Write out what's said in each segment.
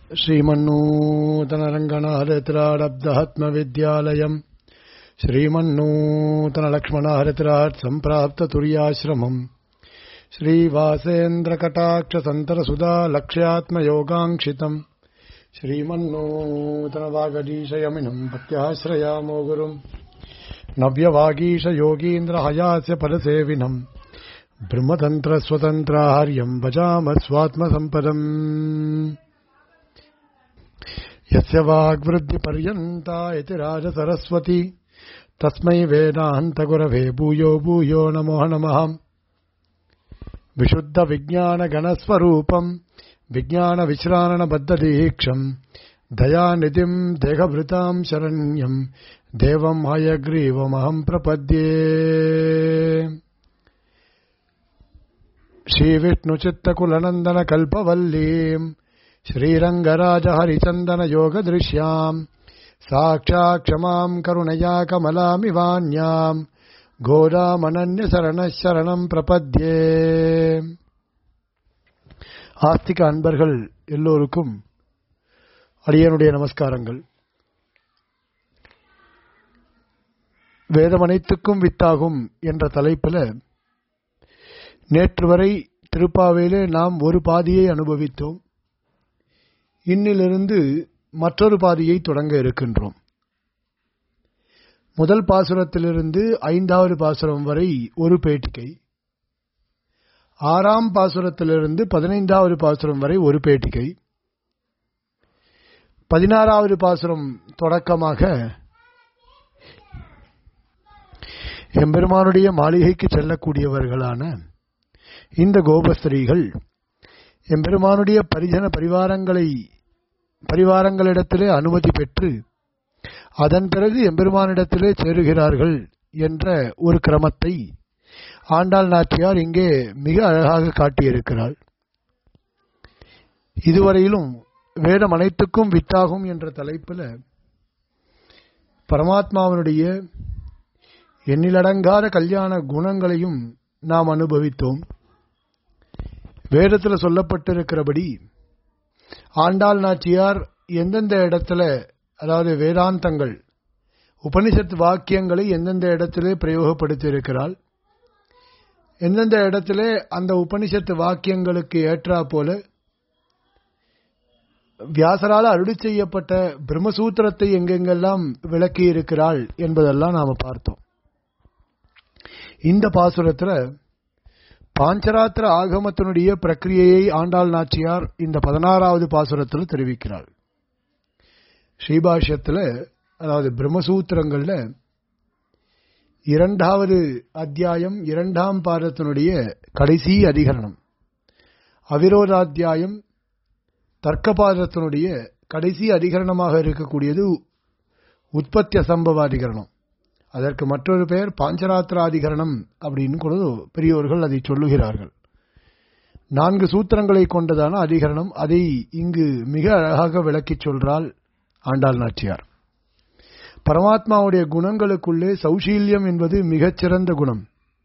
श्रीमन्नूतनरङ्गनाहरतिराडब्दहत्मविद्यालयम् श्रीमन्नूतनलक्ष्मणहरतिराट् सम्प्राप्ततुर्याश्रमम् श्रीवासेन्द्रकटाक्षसन्तरसुधा लक्ष्यात्मयोगाङ्क्षितम् श्रीमन्नूतनवागडीशयमिनम् भक्त्याश्रयामो गुरुम् नव्यवागीशयोगीन्द्रहयास्य पदसेविनम् ब्रह्मतन्त्रस्वतन्त्राहार्यम् भजामस्वात्मसम्पदम् यस्य वाग्वृद्धिपर्यन्ता इति राजसरस्वती तस्मै वेदान्तगुरवे भूयो भूयो नमो नमः विशुद्धविज्ञानगणस्वरूपम् विज्ञानविश्राणबद्धदीक्षम् दयानिधिम् देहभृताम् शरण्यम् देवम् हयग्रीवमहम् प्रपद्ये श्रीविष्णुचित्तकुलनन्दनकल्पवल्लीम् श्रीरङ्गराजहरिचन्दनयोगदृश्याम् साक्षात् क्षमाम् करुणया कमलामिवान्याम् கோதாமனன்யசரண சரணம் பிரபத்யே ஆஸ்திக அன்பர்கள் எல்லோருக்கும் அடியனுடைய நமஸ்காரங்கள் வேதம் அனைத்துக்கும் வித்தாகும் என்ற தலைப்பில் நேற்று வரை திருப்பாவையிலே நாம் ஒரு பாதியை அனுபவித்தோம் இன்னிலிருந்து மற்றொரு பாதியை தொடங்க இருக்கின்றோம் முதல் பாசுரத்திலிருந்து ஐந்தாவது பாசுரம் வரை ஒரு பேட்டிகை ஆறாம் பாசுரத்திலிருந்து பதினைந்தாவது பாசுரம் வரை ஒரு பேட்டிகை பதினாறாவது பாசுரம் தொடக்கமாக எம்பெருமானுடைய மாளிகைக்கு செல்லக்கூடியவர்களான இந்த கோபஸ்திரீகள் எம்பெருமானுடைய பரிஜன பரிவாரங்களை பரிவாரங்களிடத்திலே அனுமதி பெற்று அதன் பிறகு எம்பெருமானிடத்திலே சேருகிறார்கள் என்ற ஒரு கிரமத்தை ஆண்டாள் நாச்சியார் இங்கே மிக அழகாக காட்டியிருக்கிறாள் இதுவரையிலும் வேதம் அனைத்துக்கும் வித்தாகும் என்ற தலைப்பில் பரமாத்மாவனுடைய எண்ணிலடங்காத கல்யாண குணங்களையும் நாம் அனுபவித்தோம் வேதத்தில் சொல்லப்பட்டிருக்கிறபடி ஆண்டாள் நாச்சியார் எந்தெந்த இடத்துல அதாவது வேதாந்தங்கள் உபனிஷத் வாக்கியங்களை எந்தெந்த இடத்திலே பிரயோகப்படுத்தி இருக்கிறாள் எந்தெந்த இடத்திலே அந்த உபனிஷத்து வாக்கியங்களுக்கு ஏற்றா போல வியாசரால் அருளி செய்யப்பட்ட பிரம்மசூத்திரத்தை எங்கெங்கெல்லாம் விளக்கி இருக்கிறாள் என்பதெல்லாம் நாம பார்த்தோம் இந்த பாசுரத்தில் பாஞ்சராத்திர ஆகமத்தினுடைய பிரக்கிரியையை ஆண்டாள் நாச்சியார் இந்த பதினாறாவது பாசுரத்தில் தெரிவிக்கிறாள் ஸ்ரீபாஷ்யத்தில் அதாவது பிரம்மசூத்திரங்கள்ல இரண்டாவது அத்தியாயம் இரண்டாம் பாதத்தினுடைய கடைசி அதிகரணம் அவிரோதாத்தியாயம் தர்க்கபாதத்தினுடைய கடைசி அதிகரணமாக இருக்கக்கூடியது உற்பத்தி அசம்பவாதிகரணம் அதற்கு மற்றொரு பெயர் பாஞ்சராத்திராதிகரணம் அப்படின்னு கூட பெரியோர்கள் அதை சொல்லுகிறார்கள் நான்கு சூத்திரங்களை கொண்டதான அதிகரணம் அதை இங்கு மிக அழகாக விளக்கிச் சொல்றால் ஆண்டாள் நாச்சியார் பரமாத்மாவுடைய குணங்களுக்குள்ளே சௌசீல்யம் என்பது மிகச்சிறந்த குணம்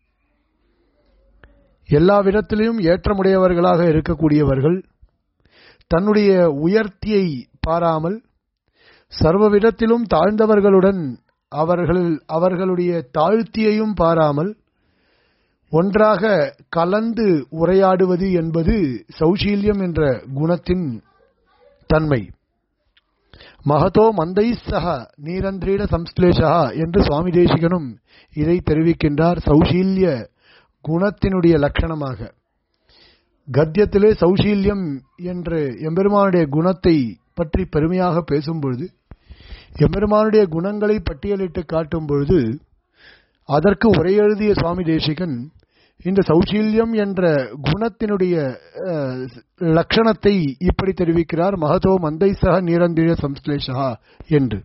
எல்லா விதத்திலும் ஏற்றமுடையவர்களாக இருக்கக்கூடியவர்கள் தன்னுடைய உயர்த்தியை பாராமல் சர்வ விதத்திலும் தாழ்ந்தவர்களுடன் அவர்கள் அவர்களுடைய தாழ்த்தியையும் பாராமல் ஒன்றாக கலந்து உரையாடுவது என்பது சௌசீல்யம் என்ற குணத்தின் தன்மை மகதோ மந்தை சக நீரந்திரீட சம்ஸ்லேஷா என்று சுவாமி தேசிகனும் இதை தெரிவிக்கின்றார் சௌசீல்ய குணத்தினுடைய லட்சணமாக கத்தியத்திலே சௌசீல்யம் என்று எம்பெருமானுடைய குணத்தை பற்றி பெருமையாக பேசும்பொழுது எம்பெருமானுடைய குணங்களை பட்டியலிட்டு காட்டும் பொழுது அதற்கு உரை எழுதிய சுவாமி தேசிகன் இந்த சௌசீல்யம் என்ற குணத்தினுடைய லட்சணத்தை இப்படி தெரிவிக்கிறார் மகதோ மந்தை சக நீரந்திர சம்ஸ்லேஷா என்று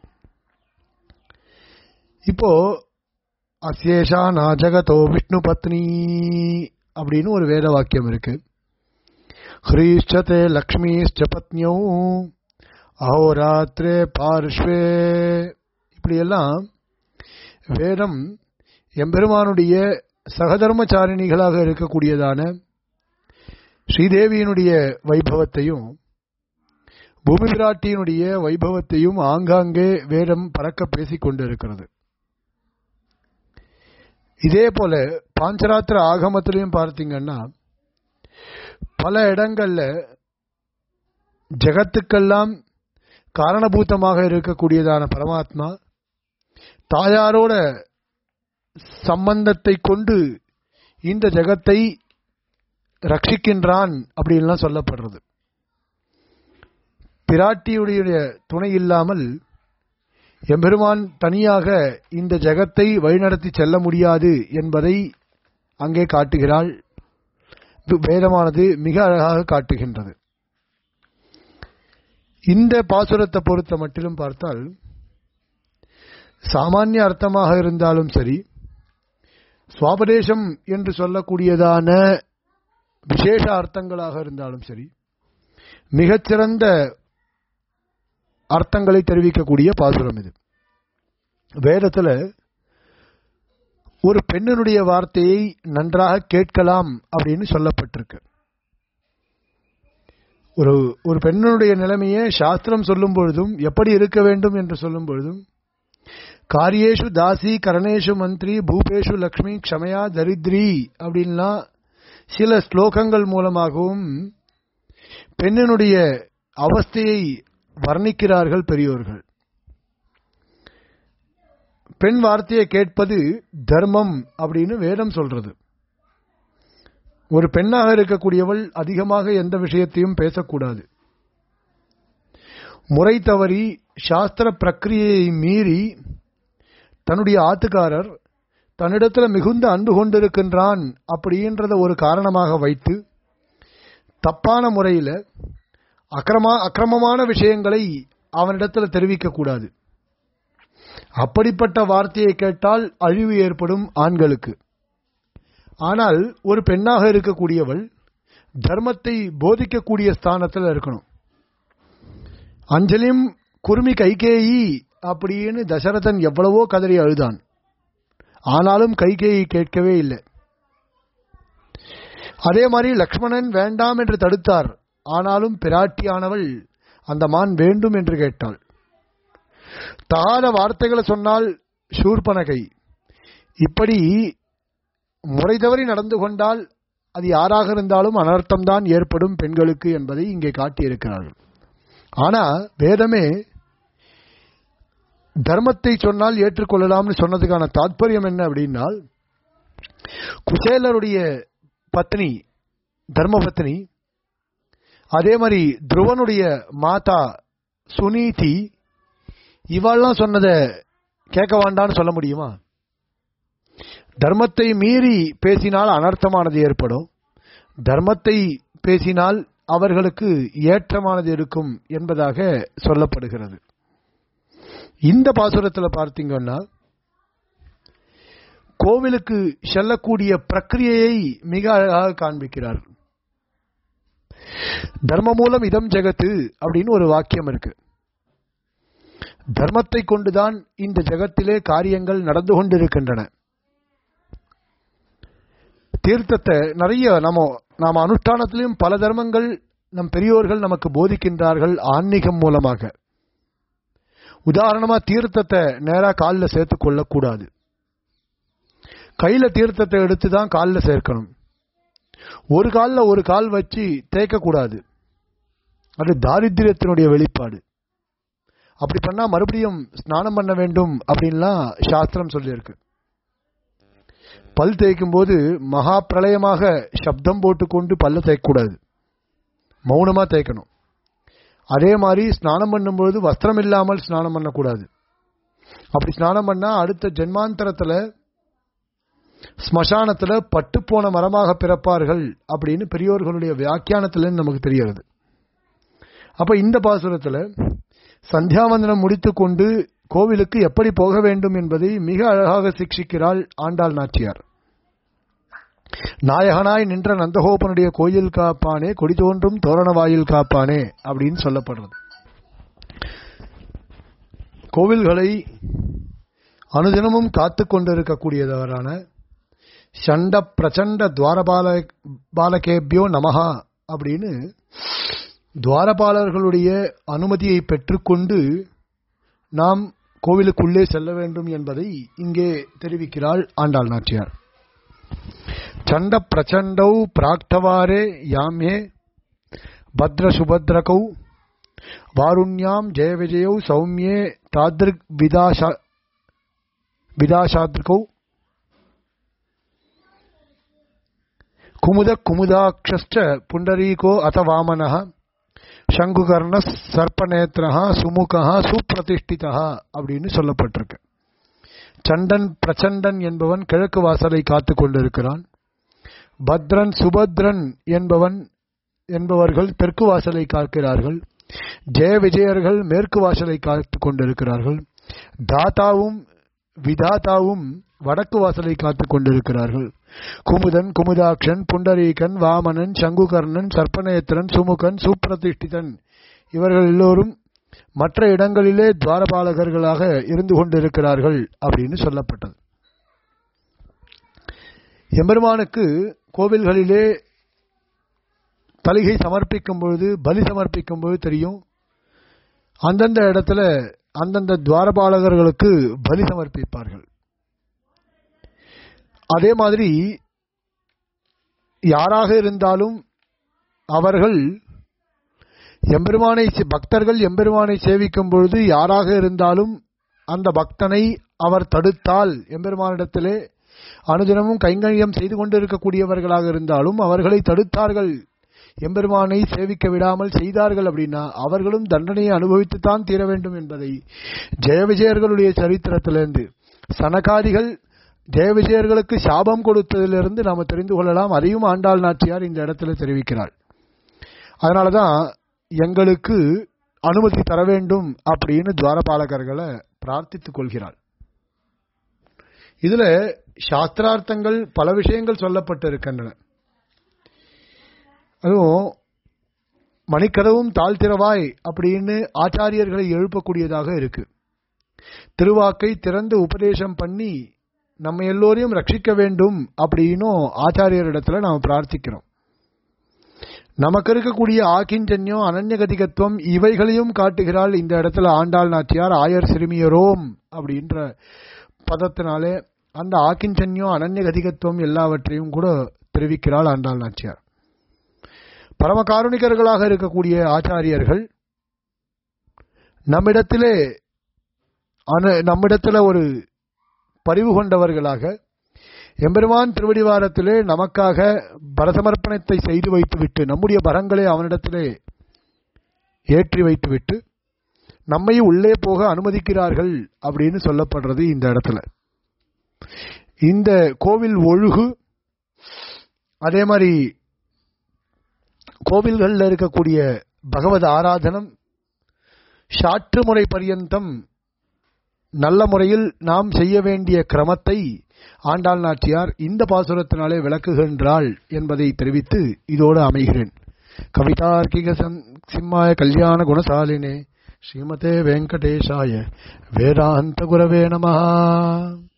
இப்போ அசேஷா நாஜகதோ விஷ்ணு பத்னி அப்படின்னு ஒரு வேத வாக்கியம் இருக்கு ஹ்ரீஷ்டதே லக்ஷ்மிஷ்ட பத்னியோ அஹோராத்திரே பார்ஷ்வே இப்படியெல்லாம் வேதம் எம்பெருமானுடைய சகதர்மச்சாரிணிகளாக இருக்கக்கூடியதான ஸ்ரீதேவியினுடைய வைபவத்தையும் பூமி பிராட்டியினுடைய வைபவத்தையும் ஆங்காங்கே வேதம் பறக்க பேசிக் கொண்டிருக்கிறது இதே போல பாஞ்சராத்திர ஆகமத்திலையும் பார்த்தீங்கன்னா பல இடங்கள்ல ஜெகத்துக்கெல்லாம் காரணபூத்தமாக இருக்கக்கூடியதான பரமாத்மா தாயாரோட சம்பந்தத்தை கொண்டு இந்த ஜெகத்தை ரட்சிக்கின்றான் அப்படின்லாம் சொல்லப்படுறது பிராட்டியுடைய துணை இல்லாமல் எம்பெருமான் தனியாக இந்த ஜெகத்தை வழிநடத்தி செல்ல முடியாது என்பதை அங்கே காட்டுகிறாள் வேதமானது மிக அழகாக காட்டுகின்றது இந்த பாசுரத்தை பொறுத்த மட்டிலும் பார்த்தால் சாமானிய அர்த்தமாக இருந்தாலும் சரி சுவாபதேசம் என்று சொல்லக்கூடியதான விசேஷ அர்த்தங்களாக இருந்தாலும் சரி மிகச்சிறந்த அர்த்தங்களை தெரிவிக்கக்கூடிய பாசுரம் இது வேதத்துல ஒரு பெண்ணினுடைய வார்த்தையை நன்றாக கேட்கலாம் அப்படின்னு சொல்லப்பட்டிருக்கு ஒரு ஒரு பெண்ணுடைய நிலைமையை சாஸ்திரம் சொல்லும் பொழுதும் எப்படி இருக்க வேண்டும் என்று சொல்லும் பொழுதும் காரியேஷு தாசி கரணேஷு மந்திரி பூபேஷு லக்ஷ்மி க்ஷமையா தரித்ரி அப்படின்லாம் சில ஸ்லோகங்கள் மூலமாகவும் பெண்ணினுடைய அவஸ்தையை வர்ணிக்கிறார்கள் பெரியோர்கள் பெண் வார்த்தையை கேட்பது தர்மம் அப்படின்னு வேதம் சொல்றது ஒரு பெண்ணாக இருக்கக்கூடியவள் அதிகமாக எந்த விஷயத்தையும் பேசக்கூடாது முறை தவறி சாஸ்திர பிரக்கிரியை மீறி தன்னுடைய ஆத்துக்காரர் தன்னிடத்துல மிகுந்த அன்பு கொண்டிருக்கின்றான் அப்படின்றத ஒரு காரணமாக வைத்து தப்பான முறையில அக்கிரமா அக்கிரமமான விஷயங்களை அவனிடத்துல தெரிவிக்க கூடாது அப்படிப்பட்ட வார்த்தையை கேட்டால் அழிவு ஏற்படும் ஆண்களுக்கு ஆனால் ஒரு பெண்ணாக இருக்கக்கூடியவள் தர்மத்தை போதிக்கக்கூடிய ஸ்தானத்தில் இருக்கணும் அஞ்சலியும் குருமி கைகேயி அப்படின்னு தசரதன் எவ்வளவோ கதறி அழுதான் ஆனாலும் கைகேயி கேட்கவே இல்லை அதே மாதிரி லக்ஷ்மணன் வேண்டாம் என்று தடுத்தார் ஆனாலும் பிராட்டியானவள் அந்த மான் வேண்டும் என்று கேட்டாள் தகாத வார்த்தைகளை சொன்னால் சூர்பனகை இப்படி முறை தவறி நடந்து கொண்டால் அது யாராக இருந்தாலும் அனர்த்தம்தான் ஏற்படும் பெண்களுக்கு என்பதை இங்கே காட்டியிருக்கிறார்கள் ஆனா வேதமே தர்மத்தை சொன்னால் ஏற்றுக்கொள்ளலாம்னு சொன்னதுக்கான தாத்பரியம் என்ன அப்படின்னால் குசேலருடைய பத்னி தர்மபத்னி அதே மாதிரி துருவனுடைய மாதா சுனீதி இவாள்லாம் சொன்னதை கேட்க வேண்டான்னு சொல்ல முடியுமா தர்மத்தை மீறி பேசினால் அனர்த்தமானது ஏற்படும் தர்மத்தை பேசினால் அவர்களுக்கு ஏற்றமானது இருக்கும் என்பதாக சொல்லப்படுகிறது இந்த பாசுரத்தில் பார்த்தீங்கன்னா கோவிலுக்கு செல்லக்கூடிய பிரக்கிரியையை மிக அழகாக காண்பிக்கிறார் தர்ம மூலம் இதம் ஜெகத்து அப்படின்னு ஒரு வாக்கியம் இருக்கு தர்மத்தை கொண்டுதான் இந்த ஜெகத்திலே காரியங்கள் நடந்து கொண்டிருக்கின்றன தீர்த்தத்தை நிறைய நம்ம நாம் அனுஷ்டானத்திலும் பல தர்மங்கள் நம் பெரியோர்கள் நமக்கு போதிக்கின்றார்கள் ஆன்மீகம் மூலமாக உதாரணமா தீர்த்தத்தை நேரா காலில் சேர்த்து கொள்ளக்கூடாது கையில தீர்த்தத்தை எடுத்து தான் காலில் சேர்க்கணும் ஒரு காலில் ஒரு கால் வச்சு தேய்க்கக்கூடாது அது தாரித்திரியத்தினுடைய வெளிப்பாடு அப்படி பண்ணா மறுபடியும் ஸ்நானம் பண்ண வேண்டும் அப்படின்லாம் சாஸ்திரம் சொல்லியிருக்கு பல் தேய்க்கும் போது மகா பிரளயமாக சப்தம் போட்டுக்கொண்டு பல்ல தேய்க்கக்கூடாது மௌனமா தேய்க்கணும் அதே மாதிரி ஸ்நானம் பண்ணும்போது வஸ்திரம் இல்லாமல் ஸ்நானம் பண்ணக்கூடாது அப்படி ஸ்நானம் பண்ணா அடுத்த ஜென்மாந்தரத்துல ஸ்மசானத்துல பட்டு போன மரமாக பிறப்பார்கள் அப்படின்னு பெரியோர்களுடைய வியாக்கியானத்துல நமக்கு தெரிகிறது அப்ப இந்த பாசுரத்துல சந்தியாவந்தனம் முடித்துக் கொண்டு கோவிலுக்கு எப்படி போக வேண்டும் என்பதை மிக அழகாக சிக்ஷிக்கிறாள் ஆண்டாள் நாச்சியார் நாயகனாய் நின்ற நந்தகோபனுடைய கோயில் காப்பானே கொடி தோன்றும் தோரண வாயில் காப்பானே அப்படின்னு சொல்லப்படுறது கோவில்களை அனுதினமும் காத்து கொண்டிருக்கக்கூடியவரான சண்ட பிரச்சண்ட துவாரபால பாலகேபியோ நமஹா அப்படின்னு துவாரபாலர்களுடைய அனுமதியை பெற்றுக்கொண்டு நாம் கோவிலுக்குள்ளே செல்ல வேண்டும் என்பதை இங்கே தெரிவிக்கிறாள் ஆண்டாள் நாச்சியார் சண்ட பிரச்சண்டௌ பிராக்தவாரே யாமே பத்ர சுபத்ரகௌ வாருண்யாம் ஜெய விஜயௌ சௌமியே தாத்ரிக் விதாஷா விதாஷாத்ரிகௌ குமுத குமுதாட்சஸ்ட புண்டரீகோ அத வாமனः சங்குகர்ண சர்ப்பநேத்திரா சுமுகா சுப்பிரதிஷ்டிதா அப்படின்னு சொல்லப்பட்டிருக்கு சண்டன் பிரச்சண்டன் என்பவன் கிழக்கு வாசலை காத்து கொண்டிருக்கிறான் பத்ரன் சுபத்ரன் என்பவன் என்பவர்கள் தெற்கு வாசலை காக்கிறார்கள் ஜெய விஜயர்கள் மேற்கு வாசலை காத்து கொண்டிருக்கிறார்கள் தாத்தாவும் விதாத்தாவும் வடக்கு வாசலை காத்து கொண்டிருக்கிறார்கள் குமுதன் குமுதாக்ஷன் புண்டரீகன் வாமனன் சங்குகர்ணன் சர்ப்பநேத்திரன் சுமுகன் சுப்பிரதிஷ்டிதன் இவர்கள் எல்லோரும் மற்ற இடங்களிலே துவாரபாலகர்களாக இருந்து கொண்டிருக்கிறார்கள் அப்படின்னு சொல்லப்பட்டது எம்பெருமானுக்கு கோவில்களிலே தலிகை சமர்ப்பிக்கும் பொழுது பலி சமர்ப்பிக்கும் பொழுது தெரியும் அந்தந்த இடத்துல அந்தந்த துவாரபாலகர்களுக்கு பலி சமர்ப்பிப்பார்கள் அதே மாதிரி யாராக இருந்தாலும் அவர்கள் எம்பெருமானை பக்தர்கள் எம்பெருமானை சேவிக்கும் பொழுது யாராக இருந்தாலும் அந்த பக்தனை அவர் தடுத்தால் எம்பெருமானிடத்திலே அனுதினமும் கைங்கரியம் செய்து கொண்டிருக்கக்கூடியவர்களாக இருந்தாலும் அவர்களை தடுத்தார்கள் எம்பெருமானை சேவிக்க விடாமல் செய்தார்கள் அப்படின்னா அவர்களும் தண்டனையை அனுபவித்துத்தான் தீர வேண்டும் என்பதை ஜெய விஜயர்களுடைய சரித்திரத்திலிருந்து சனகாதிகள் ஜெய விஜயர்களுக்கு சாபம் கொடுத்ததிலிருந்து நாம் தெரிந்து கொள்ளலாம் அதையும் ஆண்டாள் நாச்சியார் இந்த இடத்துல தெரிவிக்கிறாள் அதனாலதான் எங்களுக்கு அனுமதி தர வேண்டும் அப்படின்னு துவாரபாலகர்களை பிரார்த்தித்துக் கொள்கிறாள் இதுல சாஸ்திரார்த்தங்கள் பல விஷயங்கள் சொல்லப்பட்டிருக்கின்றன அதுவும் மணிக்கதவும் தாழ்த்திரவாய் அப்படின்னு ஆச்சாரியர்களை எழுப்பக்கூடியதாக இருக்கு திருவாக்கை திறந்து உபதேசம் பண்ணி நம்ம எல்லோரையும் ரட்சிக்க வேண்டும் அப்படின்னும் ஆச்சாரியரிடத்துல நாம் பிரார்த்திக்கிறோம் நமக்கு இருக்கக்கூடிய ஆக்கிஞ்சன்யம் அனன்யகதிகத்துவம் இவைகளையும் காட்டுகிறாள் இந்த இடத்துல ஆண்டாள் நாச்சியார் ஆயர் சிறுமியரோம் அப்படின்ற பதத்தினாலே அந்த ஆக்கிஞ்சன்யம் அனன்யகதிகத்துவம் எல்லாவற்றையும் கூட தெரிவிக்கிறாள் ஆண்டாள் நாச்சியார் பரமகாருணிகர்களாக இருக்கக்கூடிய ஆச்சாரியர்கள் நம்மிடத்திலே நம்மிடத்துல ஒரு பரிவு கொண்டவர்களாக எம்பெருமான் திருவடிவாரத்திலே நமக்காக பரசமர்ப்பணத்தை செய்து வைத்துவிட்டு நம்முடைய பரங்களை அவனிடத்திலே ஏற்றி வைத்துவிட்டு நம்மை உள்ளே போக அனுமதிக்கிறார்கள் அப்படின்னு சொல்லப்படுறது இந்த இடத்துல இந்த கோவில் ஒழுகு அதே மாதிரி கோவில்களில் இருக்கக்கூடிய பகவத் ஆராதனம் சாற்று முறை பரியந்தம் நல்ல முறையில் நாம் செய்ய வேண்டிய கிரமத்தை ஆண்டாள் நாச்சியார் இந்த பாசுரத்தினாலே விளக்குகின்றாள் என்பதை தெரிவித்து இதோடு அமைகிறேன் கவிதார்க்கிக சிம்மாய கல்யாண குணசாலினே ஸ்ரீமதே வெங்கடேஷாய வேதாந்த குரவே நமஹா